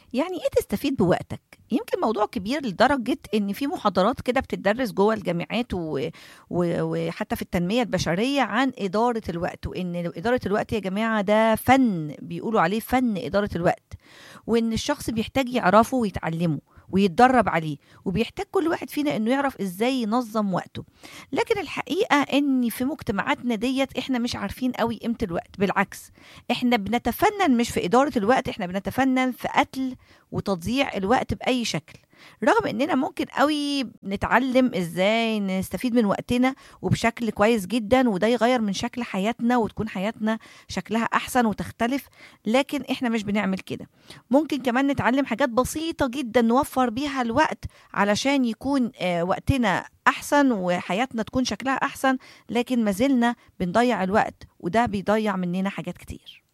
يعني ايه تستفيد بوقتك يمكن موضوع كبير لدرجة ان في محاضرات كده بتدرس جوه الجامعات و... و... وحتى في التنمية البشرية عن إدارة الوقت وان إدارة الوقت يا جماعة ده فن بيقولوا عليه فن إدارة الوقت وان الشخص بيحتاج يعرفه ويتعلمه ويتدرب عليه وبيحتاج كل واحد فينا انه يعرف ازاي ينظم وقته لكن الحقيقه ان في مجتمعاتنا ديت احنا مش عارفين قوي قيمه الوقت بالعكس احنا بنتفنن مش في اداره الوقت احنا بنتفنن في قتل وتضييع الوقت باي شكل رغم اننا ممكن قوي نتعلم ازاي نستفيد من وقتنا وبشكل كويس جدا وده يغير من شكل حياتنا وتكون حياتنا شكلها احسن وتختلف لكن احنا مش بنعمل كده ممكن كمان نتعلم حاجات بسيطه جدا نوفر بيها الوقت علشان يكون آه، وقتنا احسن وحياتنا تكون شكلها احسن لكن ما زلنا بنضيع الوقت وده بيضيع مننا حاجات كتير